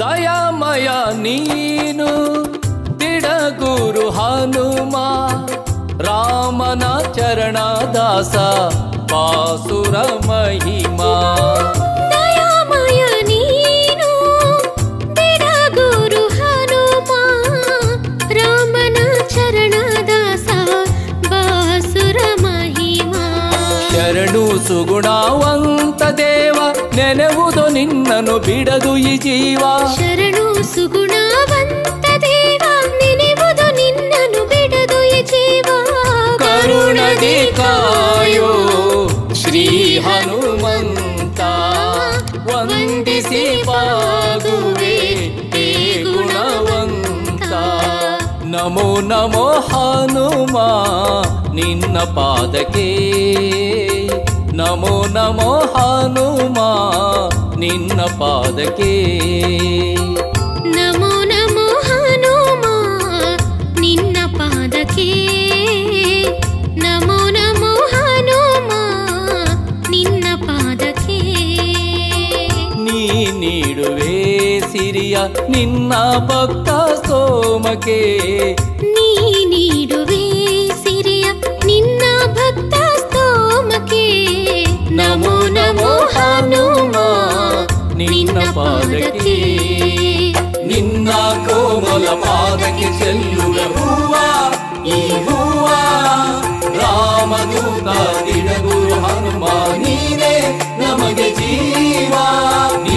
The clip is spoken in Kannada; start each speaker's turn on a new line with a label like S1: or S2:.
S1: ದಯಾಮಯ ನೀನು ಬಿಡಗುರು ಹನುಮ ರಾಮನ ಚರಣದಾಸ ಬಾಸುರ ಮಹಿಮಾ
S2: ದಯಾಮಯ ನೀನು ಬಿಡಗುರು ಹನುಮ ರಾಮನ ಚರಣದಾಸ ಬಾಸುರ ಮಹಿಮಾ
S1: ಶರಣು ಸುಗುಣವಂತ ದೇವ ನೆನೆವುದು ನಿನ್ನನು ಬಿಡದು ಈ ಜೀವ
S2: ಶರಣು ಸುಗುಣವಂತ ದೇವ ನೆನೆವುದು ನಿನ್ನನು ಬಿಡದು ಈ ಜೀವ
S1: ಕರುಣದಿ ಕಾಯೋ ಶ್ರೀ ಹನುಮಂತ ವಂದಿಸಿ ಬಾಗುವೆ ಹೇ ಗುಣವಂತ ನಮೋ ನಮೋ ಹನುಮ ನಿನ್ನ ಪಾದಕ್ಕೆ ನಮೋ ನಮೋ ಹನುಮ ನಿನ್ನ ಪಾದಕ್ಕೆ
S2: ನಮೋ ನಮೋ ಹನುಮ ನಿನ್ನ ಪಾದಕ್ಕೆ ನಮೋ ನಮೋ ಹನುಮ ನಿನ್ನ ಪಾದಕ್ಕೆ
S1: ನೀ ನೀಡುವೆ ಸಿರಿಯ ನಿನ್ನ ಭಕ್ತ ಸೋಮಕ್ಕೆ
S2: ನೀ ನೀಡುವೆ ಸಿರಿಯ ನಿನ್ನ ಭಕ್ತ ಸ್ತೋಮಕ್ಕೆ
S1: ನಮೋ ನಮೋ ಹನುಮ ನಿನ್ನ ಪಾದಕ್ಕೆ ನಿನ್ನ ಕೋಮಲ ಪಾದಕ್ಕೆ ಚೆಲ್ಲುವ ಹೂವ ಈ ಹೂವ ರಾಮದೂತ ದಿಡಗುರು ಹನುಮ ನೀನೇ ನಮಗೆ ಜೀವ